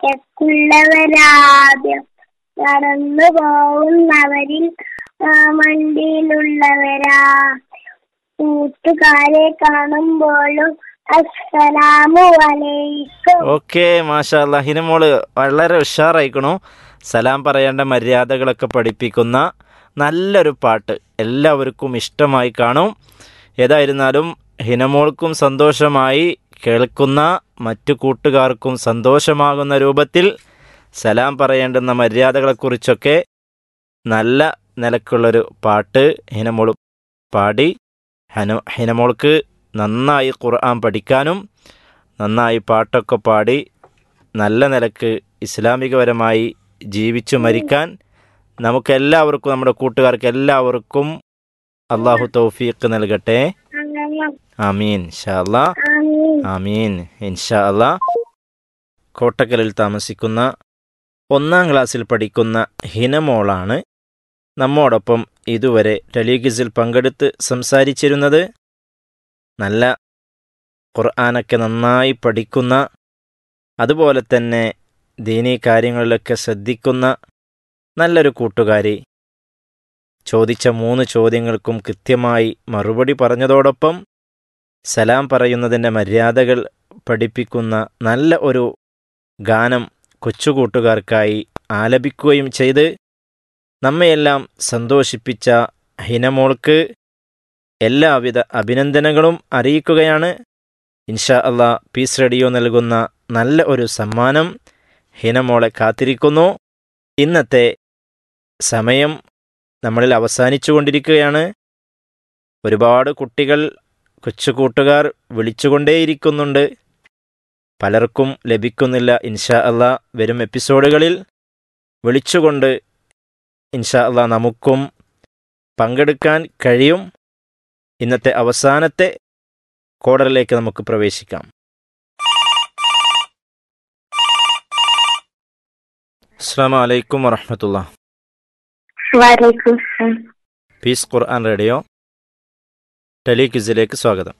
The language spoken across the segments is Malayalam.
നിലക്കുള്ളവരാദ്യം നടന്നു പോകുന്നവരിൽ ആ മണ്ടിയിലുള്ളവരാ കൂട്ടുകാരെ കാണുമ്പോഴും അസ്സലാമു അലൈക്കും ഓക്കെ മാഷാ അല്ലാ ഹിനമോള് വളരെ ഉഷാറായിക്കണു സലാം പറയേണ്ട മര്യാദകളൊക്കെ പഠിപ്പിക്കുന്ന നല്ലൊരു പാട്ട് എല്ലാവർക്കും ഇഷ്ടമായി കാണും ഏതായിരുന്നാലും ഹിനമോൾക്കും സന്തോഷമായി കേൾക്കുന്ന മറ്റു കൂട്ടുകാർക്കും സന്തോഷമാകുന്ന രൂപത്തിൽ സലാം പറയേണ്ടുന്ന മര്യാദകളെക്കുറിച്ചൊക്കെ നല്ല നിലക്കുള്ളൊരു പാട്ട് ഹിനമോൾ പാടി ഹന ഹിനമോൾക്ക് നന്നായി ഖുർആൻ പഠിക്കാനും നന്നായി പാട്ടൊക്കെ പാടി നല്ല നിലക്ക് ഇസ്ലാമികപരമായി ജീവിച്ചു മരിക്കാൻ നമുക്കെല്ലാവർക്കും നമ്മുടെ കൂട്ടുകാർക്ക് എല്ലാവർക്കും അള്ളാഹു തൗഫീഖ് നൽകട്ടെ ആമീൻ ഇൻഷാ അല്ലാ ആമീൻ ആമീൻ ഇൻഷാ അല്ലാ കോട്ടക്കലിൽ താമസിക്കുന്ന ഒന്നാം ക്ലാസ്സിൽ പഠിക്കുന്ന ഹിനമോളാണ് നമ്മോടൊപ്പം ഇതുവരെ ടെലിഗിസിൽ പങ്കെടുത്ത് സംസാരിച്ചിരുന്നത് നല്ല ഖുർആാനൊക്കെ നന്നായി പഠിക്കുന്ന അതുപോലെ തന്നെ ദീനീ കാര്യങ്ങളിലൊക്കെ ശ്രദ്ധിക്കുന്ന നല്ലൊരു കൂട്ടുകാരി ചോദിച്ച മൂന്ന് ചോദ്യങ്ങൾക്കും കൃത്യമായി മറുപടി പറഞ്ഞതോടൊപ്പം സലാം പറയുന്നതിൻ്റെ മര്യാദകൾ പഠിപ്പിക്കുന്ന നല്ല ഒരു ഗാനം കൊച്ചുകൂട്ടുകാർക്കായി ആലപിക്കുകയും ചെയ്ത് നമ്മയെല്ലാം സന്തോഷിപ്പിച്ച ഹിനമോൾക്ക് എല്ലാവിധ അഭിനന്ദനങ്ങളും അറിയിക്കുകയാണ് ഇൻഷാ അള്ളാ പീസ് റേഡിയോ നൽകുന്ന നല്ല ഒരു സമ്മാനം ഹിനമോളെ കാത്തിരിക്കുന്നു ഇന്നത്തെ സമയം നമ്മളിൽ അവസാനിച്ചുകൊണ്ടിരിക്കുകയാണ് ഒരുപാട് കുട്ടികൾ കൊച്ചു കൂട്ടുകാർ വിളിച്ചുകൊണ്ടേയിരിക്കുന്നുണ്ട് പലർക്കും ലഭിക്കുന്നില്ല ഇൻഷാ അള്ളാ വരും എപ്പിസോഡുകളിൽ വിളിച്ചുകൊണ്ട് ഇൻഷാ അള്ളാ നമുക്കും പങ്കെടുക്കാൻ കഴിയും ഇന്നത്തെ അവസാനത്തെ കോഡറിലേക്ക് നമുക്ക് പ്രവേശിക്കാം അസ്സാം വലൈക്കും വറഹമത്തുള്ള വലൈക്കും സലാം പീസ് ഖുർആൻ റേഡിയോ ടെലിക്വിസിലേക്ക് സ്വാഗതം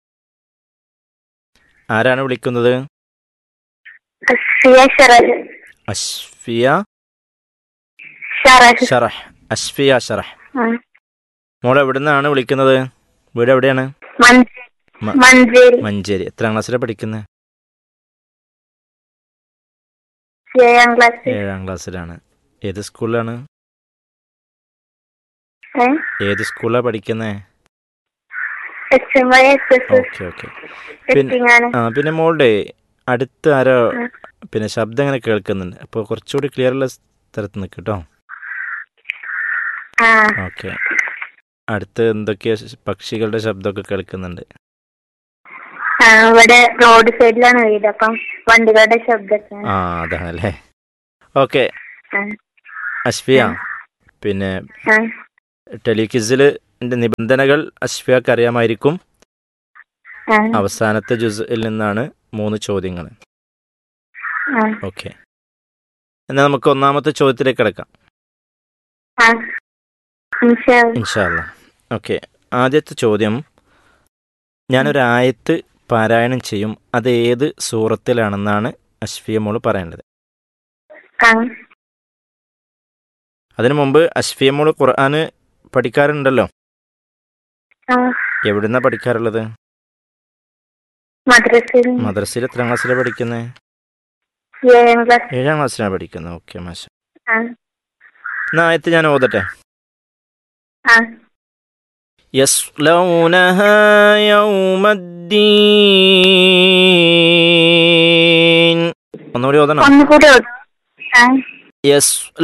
ആരാണ് വിളിക്കുന്നത് അസ്ഫിയ ഷറജ് അഷ്ഫിയ ഷറജ് ഷറഹ് അഷ്ഫിയ ഷറഹ് ആ. മോൾ എവിടുന്നാണ് വിളിക്കുന്നത് വീട് എവിടെയാണ് മഞ്ചേരി മ- മഞ്ചേരി മഞ്ചേരി എത്രാം ക്ലാസ്സിലാണ് പഠിക്കുന്നത് ഏഴാം ക്ലാസ് ഏഴാം ക്ലാസ്സിലാണ് ഏത് സ്കൂളിലാണ് ഏത് സ്കൂളിലാണ് പഠിക്കുന്നത് H M I S S S okay okay പിന്നെ എത്തിങ്ങാണ് ആ പിന്നെ മോളുടെ അടുത്ത് ആരോ ഉം. പിന്നെ ശബ്ദം ഇങ്ങനെ കേൾക്കുന്നുണ്ട് അപ്പോൾ കുറച്ചുകൂടി ക്ലിയർ ഉള്ള സ്ഥലത്ത് നിൽക്ക് കേട്ടോ ആ ഓക്കെ അടുത്ത് എന്തൊക്കെയോ ശ- പക്ഷികളുടെ ശബ്ദമൊക്കെ കേൾക്കുന്നുണ്ട് ആ, ഇവിടെ റോഡ് സൈഡിലാണ് വീട് അപ്പം വണ്ടികളുടെ ശബ്ദമൊക്കെയാണ് ആ അതാണല്ലേ ഓക്കെ ആ. അഷ്ഫിയ ഉം. പിന്നെ ആ, ടെലിക്വിസിൽ നിബന്ധനകൾ അഷ്ഫിയക്ക് അറിയാമായിരിക്കും ആ, അവസാനത്തെ ജുസിൽ നിന്നാണ് മൂന്ന് ചോദ്യങ്ങൾ ആ, ഓക്കെ എന്നാൽ നമുക്ക് ഒന്നാമത്തെ ചോദ്യത്തിലേക്ക് കിടക്കാം ആ. ഇൻഷാ അല്ലാ. ഇൻഷാല്ല ഓക്കെ ആദ്യത്തെ ചോദ്യം ഞാനൊരു ആയത്ത് പാരായണം ചെയ്യും അത് ഏത് സൂറത്തിലാണെന്നാണ് അഷ്ഫിയ മോള് പറയേണ്ടത് ആ, അതിനു മുമ്പ് അഷ്ഫിയ മോള് ഖുർആന് പഠിക്കാറുണ്ടല്ലോ ആ. എവിടുന്നാ പഠിക്കാറുള്ളത് മദ്രസയിൽ മദ്രസയിൽ എത്രാം ക്ലാസ്സിലാണ് പഠിക്കുന്നത് ഏഴാം ക്ലാസ് ഏഴാം ക്ലാസ്സിലാണ് പഠിക്കുന്നത് ഓക്കെ മാഷ ആ, എന്നാ ആയത്ത് ഞാൻ ഓതട്ടെ ആ. يصلونها يوم الدين ഒന്നുകൂടി ഓതണം ഒന്നുകൂടി ഓത്. ആ യസ്